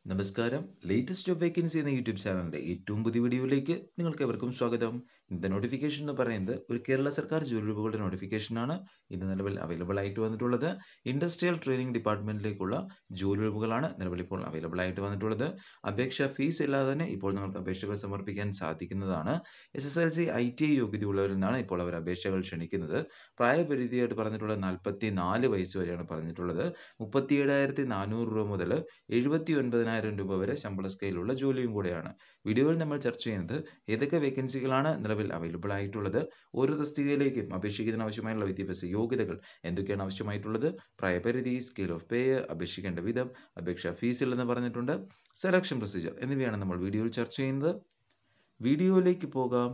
നമസ്കാരം latest job vacancy എന്ന YouTube ചാനലിന്റെ ഏറ്റവും പുതിയ വീഡിയോയിലേക്ക് നിങ്ങൾക്ക് എവർക്കും സ്വാഗതം ഇന്നത്തെ നോട്ടിഫിക്കേഷൻ എന്ന് പറയുന്നത് ഒരു കേരള സർക്കാർ ജോലി ഒഴിവുകളുടെ നോട്ടിഫിക്കേഷനാണ് ഇന്ന് നിലവിൽ അവൈലബിൾ ആയിട്ട് വന്നിട്ടുള്ളത് ഇൻഡസ്ട്രിയൽ ട്രെയിനിങ് ഡിപ്പാർട്ട്മെന്റിലേക്കുള്ള ജോലി ഒഴിവുകളാണ് നിലവിൽ ഇപ്പോൾ അവൈലബിൾ ആയിട്ട് വന്നിട്ടുള്ളത് അപേക്ഷ ഫീസ് ഇല്ലാതെ തന്നെ ഇപ്പോൾ നിങ്ങൾക്ക് അപേക്ഷകൾ സമർപ്പിക്കാൻ സാധിക്കുന്നതാണ് S S L C I T I യോഗ്യതയുള്ളവരിൽ നിന്നാണ് ഇപ്പോൾ അവർ അപേക്ഷകൾ ക്ഷണിക്കുന്നത് പ്രായപരിധിയായിട്ട് പറഞ്ഞിട്ടുള്ളത് നാൽപ്പത്തി നാല് വയസ്സ് വരെയാണ് പറഞ്ഞിട്ടുള്ളത് മുപ്പത്തി ഏഴായിരത്തി നാനൂറ് രൂപ മുതൽ എഴുപത്തി ഒൻപതിനായിരം രൂപ വരെ ശമ്പള സ്കെയിലുള്ള ജോലിയും കൂടെയാണ് വീഡിയോയിൽ നമ്മൾ ചർച്ച ചെയ്യുന്നത് ഏതൊക്കെ വേക്കൻസികളാണ് നിലവിൽ അവൈലബിൾ ആയിട്ടുള്ളത് ഓരോ തസ്തികയിലേക്കും അപേക്ഷിക്കുന്നതിന് ആവശ്യമായുള്ള വിദ്യാഭ്യാസ യോഗ്യതകൾ എന്തൊക്കെയാണ് ആവശ്യമായിട്ടുള്ളത് പ്രായപരിധി സ്കെയിൽ ഓഫ് പേ അപേക്ഷിക്കേണ്ട വിധം അപേക്ഷാ ഫീസിൽ എന്ന് പറഞ്ഞിട്ടുണ്ട് സെലക്ഷൻ പ്രൊസീജിയർ എന്നിവയാണ് നമ്മൾ വീഡിയോയിൽ ചർച്ച ചെയ്യുന്നത് വീഡിയോയിലേക്ക് പോകാം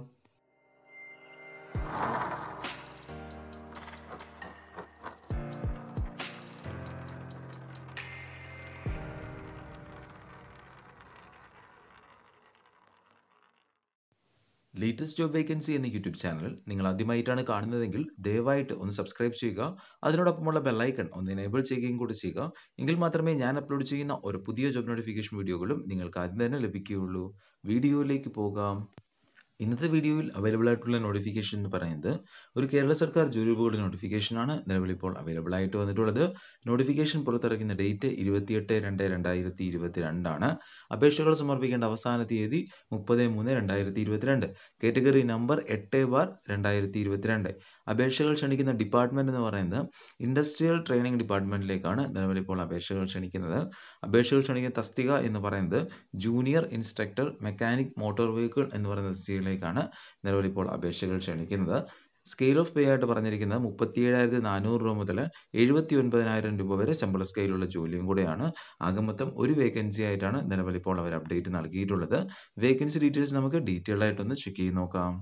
ലേറ്റസ്റ്റ് ജോബ് വേക്കൻസി എന്ന യൂട്യൂബ് ചാനൽ നിങ്ങൾ ആദ്യമായിട്ടാണ് കാണുന്നതെങ്കിൽ ദയവായിട്ട് ഒന്ന് സബ്സ്ക്രൈബ് ചെയ്യുക അതിനോടൊപ്പമുള്ള ബെല്ലൈക്കൺ ഒന്ന് എനേബിൾ ചെയ്യുകയും കൂടി ചെയ്യുക എങ്കിൽ മാത്രമേ ഞാൻ അപ്ലോഡ് ചെയ്യുന്ന ഒരു പുതിയ ജോബ് നോട്ടിഫിക്കേഷൻ വീഡിയോകളും നിങ്ങൾക്ക് ആദ്യം തന്നെ ലഭിക്കുകയുള്ളൂ വീഡിയോയിലേക്ക് പോകാം ഇന്നത്തെ വീഡിയോയിൽ അവൈലബിൾ ആയിട്ടുള്ള നോട്ടിഫിക്കേഷൻ എന്ന് പറയുന്നത് ഒരു കേരള സർക്കാർ ജോലി ബോർഡ് നോട്ടിഫിക്കേഷൻ ആണ് നിലവിൽ ഇപ്പോൾ അവൈലബിൾ ആയിട്ട് വന്നിട്ടുള്ളത് നോട്ടിഫിക്കേഷൻ പുറത്തിറക്കുന്ന ഡേറ്റ് ഇരുപത്തിയെട്ട് രണ്ട് രണ്ടായിരത്തി ഇരുപത്തി രണ്ടാണ് അപേക്ഷകൾ സമർപ്പിക്കേണ്ട അവസാന തീയതി മുപ്പത് മൂന്ന് രണ്ടായിരത്തി ഇരുപത്തിരണ്ട് കാറ്റഗറി നമ്പർ എട്ട് ബാർ രണ്ടായിരത്തി ഇരുപത്തിരണ്ട് അപേക്ഷകൾ ക്ഷണിക്കുന്ന ഡിപ്പാർട്ട്മെന്റ് എന്ന് പറയുന്നത് ഇൻഡസ്ട്രിയൽ ട്രെയിനിങ് ഡിപ്പാർട്ട്മെന്റിലേക്കാണ് നിലവിൽ ഇപ്പോൾ അപേക്ഷകൾ ക്ഷണിക്കുന്നത് അപേക്ഷകൾ ക്ഷണിക്കുന്ന തസ്തിക എന്ന് പറയുന്നത് junior instructor mechanic motor vehicle എന്ന് പറയുന്ന തസ്തികയിലേക്കാണ് നിലവിൽ ഇപ്പോൾ അപേക്ഷകൾ ക്ഷണിക്കുന്നത് സ്കെയിൽ ഓഫ് പേ ആയിട്ട് പറഞ്ഞിരിക്കുന്നത് മുപ്പത്തി ഏഴായിരത്തി നാനൂറ് രൂപ മുതൽ എഴുപത്തി ഒൻപതിനായിരം രൂപ വരെ ശമ്പള സ്കെയിലുള്ള ജോലിയും കൂടെയാണ് ആകെ മൊത്തം ഒരു വേക്കൻസി ആയിട്ടാണ് നിലവിൽ ഇപ്പോൾ അവർ അപ്ഡേറ്റ് നൽകിയിട്ടുള്ളത് വേക്കൻസി ഡീറ്റെയിൽസ് നമുക്ക് ഡീറ്റെയിൽ ആയിട്ടൊന്ന് ചെക്ക് ചെയ്ത് നോക്കാം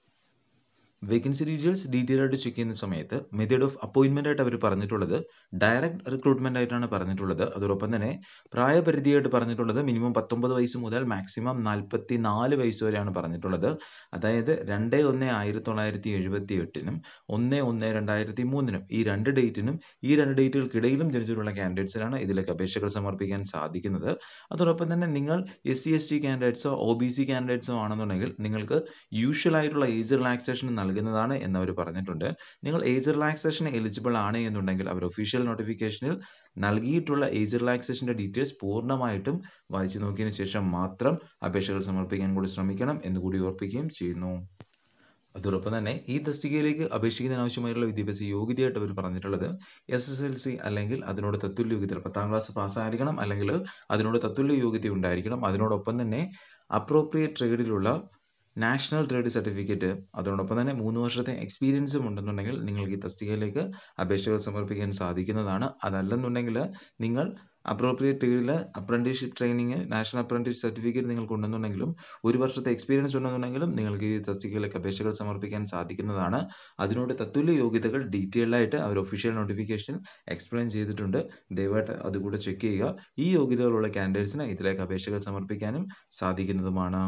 വേക്കൻസി ഡീറ്റെയിൽസ് ഡീറ്റെയിൽ ആയിട്ട് ചെക്ക് ചെയ്യുന്ന സമയത്ത് മെത്തേഡ് ഓഫ് അപ്പോയിന്റ്മെന്റ് ആയിട്ട് അവർ പറഞ്ഞിട്ടുള്ളത് ഡയറക്റ്റ് റിക്രൂട്ട്മെന്റ് ആയിട്ടാണ് പറഞ്ഞിട്ടുള്ളത് അതോടൊപ്പം തന്നെ പ്രായപരിധിയായിട്ട് പറഞ്ഞിട്ടുള്ളത് മിനിമം പത്തൊമ്പത് വയസ്സ് മുതൽ മാക്സിമം നാൽപ്പത്തി നാല് വയസ്സ് വരെയാണ് പറഞ്ഞിട്ടുള്ളത് അതായത് രണ്ട് ഒന്ന് ആയിരത്തി തൊള്ളായിരത്തി എഴുപത്തി എട്ടിനും ഒന്ന് ഒന്ന് രണ്ടായിരത്തി മൂന്നിനും ഈ രണ്ട് ഡേറ്റിനും ഈ രണ്ട് ഡേറ്റുകൾക്കിടയിലും ജനിച്ചിട്ടുള്ള കാൻഡിഡേറ്റ്സിനാണ് ഇതിലേക്ക് അപേക്ഷകൾ സമർപ്പിക്കാൻ സാധിക്കുന്നത് അതോടൊപ്പം തന്നെ നിങ്ങൾ എസ് സി എസ് ടി കാൻഡിഡേറ്റ്സോ ഒ ബി സി കാൻഡിഡേറ്റ്സോ ആണെന്നുണ്ടെങ്കിൽ നിങ്ങൾക്ക് യൂഷ്വൽ ആയിട്ടുള്ള ഏജ് റിലാക്സേഷൻ നൽകുന്നതാണ് എന്ന് അവർ പറഞ്ഞിട്ടുണ്ട് നിങ്ങൾ ഏജ് റിലാക്സേഷൻ എലിജിബിൾ ആണ് എന്നുണ്ടെങ്കിൽ അവർ ഒഫീഷ്യൽ നോട്ടിഫിക്കേഷനിൽ നൽകിയിട്ടുള്ള ഏജ് റിലാക്സേഷന്റെ ഡീറ്റെയിൽസ് പൂർണ്ണമായിട്ടും വായിച്ചു നോക്കിയതിനു ശേഷം മാത്രം അപേക്ഷകൾ സമർപ്പിക്കാൻ കൂടി ശ്രമിക്കണം എന്ന് കൂടി ഓർപ്പിക്കുകയും ചെയ്യുന്നു അതോടൊപ്പം തന്നെ ഈ തസ്തികയിലേക്ക് അപേക്ഷിക്കുന്നതിന് ആവശ്യമായിട്ടുള്ള വിദ്യാഭ്യാസ യോഗ്യതയായിട്ട് അവർ പറഞ്ഞിട്ടുള്ളത് എസ് എസ് എൽ സി അല്ലെങ്കിൽ അതിനോട് തത്തുല്യ യോഗ്യത പത്താം ക്ലാസ് പാസ്സായിരിക്കണം അല്ലെങ്കിൽ അതിനോട് തത്തുല്യ യോഗ്യത ഉണ്ടായിരിക്കണം അതിനോടൊപ്പം തന്നെ അപ്രോപ്രിയേറ്റ് ട്രേഡിലുള്ള നാഷണൽ ട്രേഡ് സർട്ടിഫിക്കറ്റ് അതോടൊപ്പം തന്നെ മൂന്ന് വർഷത്തെ എക്സ്പീരിയൻസും ഉണ്ടെന്നുണ്ടെങ്കിൽ നിങ്ങൾക്ക് ഈ തസ്തികയിലേക്ക് അപേക്ഷകൾ സമർപ്പിക്കാൻ സാധിക്കുന്നതാണ് അതല്ലെന്നുണ്ടെങ്കിൽ നിങ്ങൾ അപ്രോപ്രിയേറ്റ് ട്രേഡിൽ apprenticeship training national apprentice certificate നിങ്ങൾക്ക് ഉണ്ടെന്നുണ്ടെങ്കിലും ഒരു വർഷത്തെ എക്സ്പീരിയൻസ് ഉണ്ടെന്നുണ്ടെങ്കിലും നിങ്ങൾക്ക് ഈ തസ്തികയിലേക്ക് അപേക്ഷകൾ സമർപ്പിക്കാൻ സാധിക്കുന്നതാണ് അതിനോട് തത്തുല്യ യോഗ്യതകൾ ഡീറ്റെയിൽഡ് ആയിട്ട് അവർ ഒഫീഷ്യൽ നോട്ടിഫിക്കേഷൻ എക്സ്പ്ലെയിൻ ചെയ്തിട്ടുണ്ട് ദയവായിട്ട് അതുകൂടെ ചെക്ക് ചെയ്യുക ഈ യോഗ്യതകളുള്ള കാൻഡിഡേറ്റ്സിന് ഇതിലേക്ക് അപേക്ഷകൾ സമർപ്പിക്കാനും സാധിക്കുന്നതുമാണ്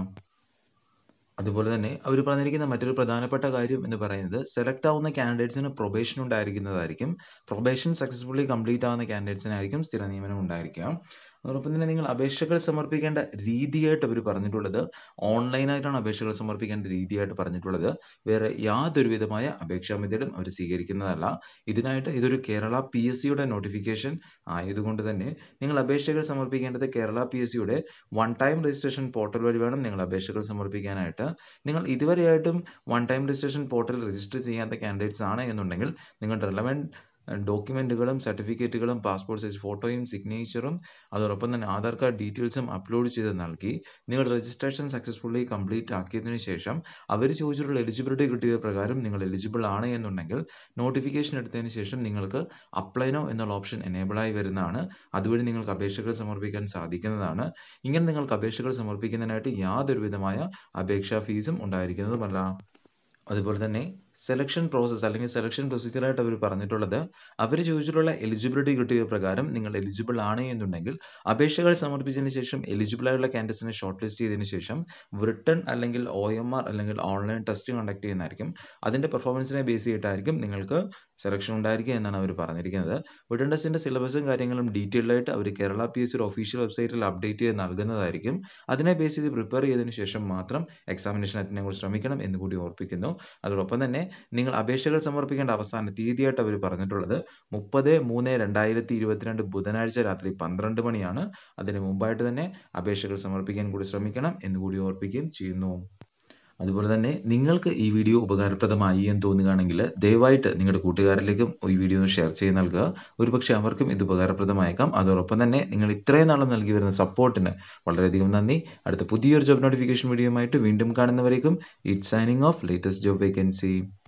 അതുപോലെ തന്നെ അവർ പറഞ്ഞിരിക്കുന്ന മറ്റൊരു പ്രധാനപ്പെട്ട കാര്യം എന്ന് പറയുന്നത് സെലക്ട് ആവുന്ന കാൻഡിഡേറ്റ്സിന് പ്രൊബേഷൻ ഉണ്ടായിരിക്കുന്നതായിരിക്കും പ്രൊബേഷൻ സക്സസ്ഫുള്ളി കംപ്ലീറ്റ് ആവുന്ന കാൻഡിഡേറ്റ്സിനായിരിക്കും സ്ഥിര നിയമനം ഉണ്ടായിരിക്കുക അതോടൊപ്പം തന്നെ നിങ്ങൾ അപേക്ഷകൾ സമർപ്പിക്കേണ്ട രീതിയായിട്ട് അവർ പറഞ്ഞിട്ടുള്ളത് ഓൺലൈനായിട്ടാണ് അപേക്ഷകൾ സമർപ്പിക്കേണ്ട രീതിയായിട്ട് പറഞ്ഞിട്ടുള്ളത് വേറെ യാതൊരു വിധമായ അപേക്ഷാ മെത്തേഡും അവർ സ്വീകരിക്കുന്നതല്ല ഇതിനായിട്ട് ഇതൊരു കേരള പി എസ് സിയുടെ നോട്ടിഫിക്കേഷൻ ആയതുകൊണ്ട് തന്നെ നിങ്ങൾ അപേക്ഷകൾ സമർപ്പിക്കേണ്ടത് കേരള പി എസ് സിയുടെ വൺ ടൈം രജിസ്ട്രേഷൻ പോർട്ടൽ വഴി വേണം നിങ്ങൾ അപേക്ഷകൾ സമർപ്പിക്കാനായിട്ട് നിങ്ങൾ ഇതുവരെയായിട്ടും one time registration portal register ചെയ്യാത്ത കാൻഡിഡേറ്റ്സ് ആണ് എന്നുണ്ടെങ്കിൽ നിങ്ങളുടെ റിലവൻറ്റ് ഡോക്യുമെൻറ്റുകളും സർട്ടിഫിക്കറ്റുകളും പാസ്പോർട്ട് സൈസ് ഫോട്ടോയും സിഗ്നേച്ചറും അതോടൊപ്പം തന്നെ ആധാർ കാർഡ് ഡീറ്റെയിൽസും അപ്ലോഡ് ചെയ്ത് നൽകി നിങ്ങൾ രജിസ്ട്രേഷൻ സക്സസ്ഫുള്ളി കംപ്ലീറ്റ് ആക്കിയതിനു ശേഷം അവർ ചോദിച്ചിട്ടുള്ള എലിജിബിലിറ്റി ക്രിറ്റീരിയ പ്രകാരം നിങ്ങൾ എലിജിബിൾ ആണ് എന്നുണ്ടെങ്കിൽ നോട്ടിഫിക്കേഷൻ എടുത്തതിന് ശേഷം നിങ്ങൾക്ക് അപ്ലൈനോ എന്നുള്ള ഓപ്ഷൻ എനേബിൾ ആയി വരുന്നതാണ് അതുവഴി നിങ്ങൾക്ക് അപേക്ഷകൾ സമർപ്പിക്കാൻ സാധിക്കുന്നതാണ് ഇങ്ങനെ നിങ്ങൾക്ക് അപേക്ഷകൾ സമർപ്പിക്കുന്നതിനായിട്ട് യാതൊരു വിധമായ അപേക്ഷാ ഫീസും ഉണ്ടായിരിക്കുന്നതുമല്ല അതുപോലെ തന്നെ സെലക്ഷൻ പ്രോസസ്സ് അല്ലെങ്കിൽ സെലക്ഷൻ പ്രൊസീജിയറായിട്ട് അവർ പറഞ്ഞിട്ടുള്ളത് അവർ ചോദിച്ചിട്ടുള്ള എലിജിബിലിറ്റി ക്രിട്ടീരിയ പ്രകാരം നിങ്ങൾ എലിജിബിൾ ആണ് എന്നുണ്ടെങ്കിൽ അപേക്ഷകൾ സമർപ്പിച്ചതിന് ശേഷം എലിജിബിൾ ആയിട്ടുള്ള കാൻഡിഡേറ്റ്സിനെ ഷോർട്ട് ലിസ്റ്റ് ചെയ്തതിന് ശേഷം റിട്ടേൺ അല്ലെങ്കിൽ ഒ എം ആർ അല്ലെങ്കിൽ ഓൺലൈൻ ടെസ്റ്റ് കണ്ടക്ട് ചെയ്യുന്നതായിരിക്കും അതിൻ്റെ പെർഫോമൻസിനെ ബേസ് ചെയ്തിട്ടായിരിക്കും നിങ്ങൾക്ക് സെലക്ഷൻ ഉണ്ടായിരിക്കുക എന്നാണ് അവർ പറഞ്ഞിരിക്കുന്നത് റിട്ടേൺ ടെസ്റ്റിൻ്റെ സിലബസും കാര്യങ്ങളും ഡീറ്റെയിൽഡ് ആയിട്ട് അവർ കേരള പി എസ് സിയുടെ ഒഫീഷ്യൽ വെബ്സൈറ്റിൽ അപ്ഡേറ്റ് ചെയ്ത് നൽകുന്നതായിരിക്കും അതിനെ ബേസ് ചെയ്ത് പ്രിപ്പയർ ചെയ്തതിന് ശേഷം മാത്രം എക്സാമിനേഷൻ അറ്റൻഡ് ചെയ്യാൻ ശ്രമിക്കണം എന്ന് കൂടി ഓർപ്പിക്കുന്നു അതോടൊപ്പം തന്നെ നിങ്ങൾ അപേക്ഷകൾ സമർപ്പിക്കേണ്ട അവസാന തീയതിയായിട്ട് അവർ പറഞ്ഞിട്ടുള്ളത് മുപ്പത് മൂന്ന് രണ്ടായിരത്തി ഇരുപത്തിരണ്ട് ബുധനാഴ്ച രാത്രി പന്ത്രണ്ട് മണിയാണ് അതിന് മുമ്പായിട്ട് തന്നെ അപേക്ഷകൾ സമർപ്പിക്കാൻ കൂടി ശ്രമിക്കണം എന്ന് കൂടി ഓർപ്പിക്കുകയും ചെയ്യുന്നു അതുപോലെ തന്നെ നിങ്ങൾക്ക് ഈ വീഡിയോ ഉപകാരപ്രദമായി എന്ന് തോന്നുകയാണെങ്കിൽ ദയവായിട്ട് നിങ്ങളുടെ കൂട്ടുകാരിലേക്കും ഈ വീഡിയോ ഒന്ന് ഷെയർ ചെയ്ത് നൽകുക ഒരുപക്ഷെ അവർക്കും ഇത് ഉപകാരപ്രദമായേക്കാം അതോടൊപ്പം തന്നെ നിങ്ങൾ ഇത്രയും നാളും നൽകി വരുന്ന സപ്പോർട്ടിന് വളരെയധികം നന്ദി അടുത്ത പുതിയൊരു ജോബ് നോട്ടിഫിക്കേഷൻ വീഡിയോയുമായിട്ട് വീണ്ടും കാണുന്നവരേക്കും it signing off latest job vacancy